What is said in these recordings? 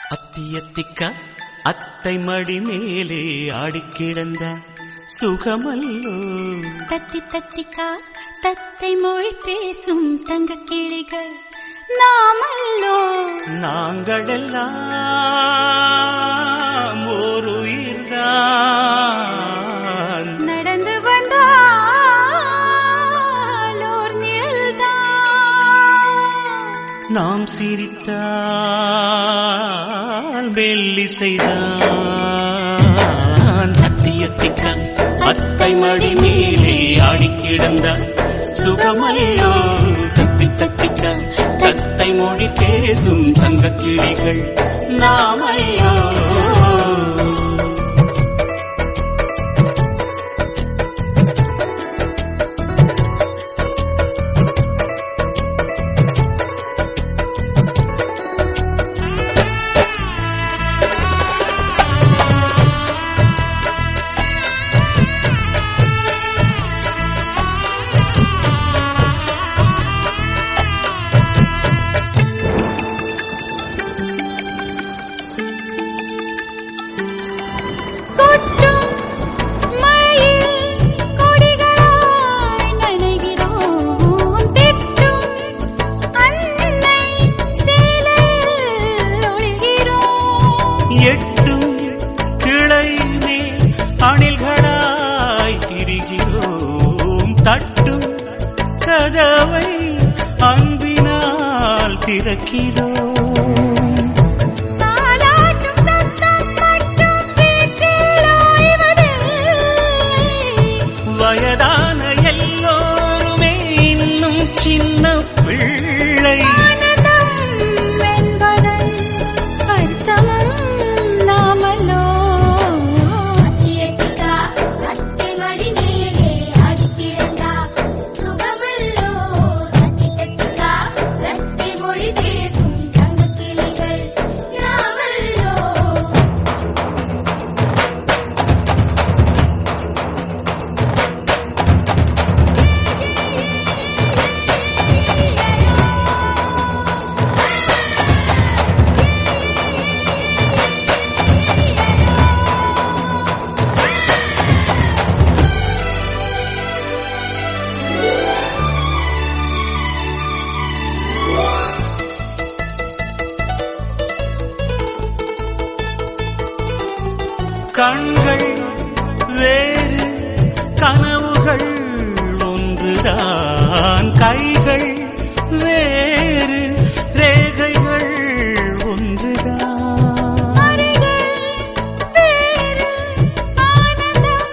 அத்தியத்திக்கா அத்தை மடி மேலே ஆடிக் கிடந்த சுகமல்லோ தத்தி தத்திக்கா தத்தை மொழி பேசும் தங்க கிளிகள் நாமல்லோ நாங்களெல்லாம் ஒரு உயிர்தான் நடந்து வந்தால் ஓர் நிழல்தான் நாம் சிரித்தால் வெள்ளிசைதான் அத்தியத்திக்கா அத்தை மடி மேலே ஆடிக் கிடந்த சுகமல்லோ தத்தி தத்திக்க தத்தை மொழி பேசும் தங்க கிளிகள் நாமையோ கொட்டும் மழையில் கொடிகளாய் நனைகிறோம் திட்டும் அன்னை சேலையில் ஒளிகிறோம் எட்டும் கிளை மேல் அணில்களாய் திரிகிறோம் தட்டும் கதவை அன்பினால் திறக்கிறோம் தாலாட்டும் சத்தம் மட்டும் வீட்டில் ஓய்வதில்லை வயதான எல்லோருமே இன்னும் சின்ன பிள்ளை ஆனந்தம் என்பதன் அர்த்தமும் நாமல்லோ அத்தியத்திகா அத்தை மடி மேலே அடிக்கிடந்தா சுகமல்லோ தத்தி தத்திகா தத்தை மொழி பேசும் தங்கக் கிளிகள் நாமல்லோ கண்கள் வேறு கனவுகள் ஒன்றுதான் கைகள் வேறு ரேகைகள் ஒன்றுதான் அறைகள் வேறு ஆனந்தம்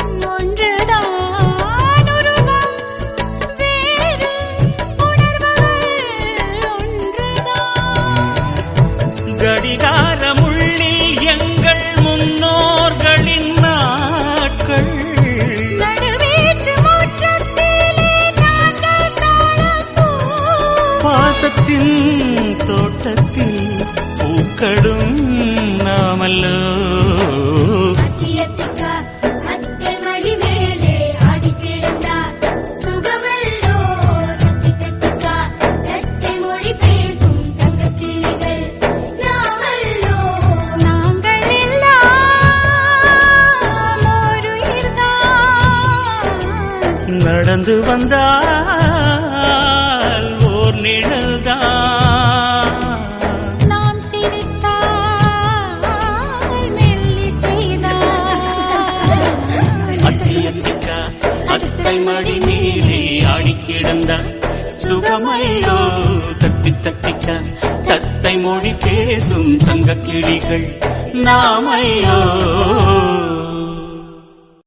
ஒன்றுதான் உருவம் வேறு உணர்வுகள் ஒன்றுதான் கடிகாரமுள்ளில் எங்கள் முன்னோர்களின் நாட்கள் நடுவீட்டு முற்றத்திலே நாங்கள் தாழப்பூ பாசத்தின் தோட்டத்தில் பூக்களும் நாமல்லோ அத்தியத்திகா அத்தை மடி மேலே அடிக்கிடந்தா சுகமல்லோ தத்தி தத்திகா தத்தை மொழி பேசும் தங்கக் கிளிகள் நாமல்லோ நாங்கள் எல்லாம் ஒரு உயிர்தான் நடந்து வந்தால் ஓர் நிழல்தான் நாம் சிரித்தால் மெல்லிசைதான் அத்தியத்திக்கா அத்தை மடி மேலே ஆடி கிடந்த சுகமல்லோ தத்தி தத்திக்க தத்தை மொழி பேசும் தங்க கிளிகள் நாமையோ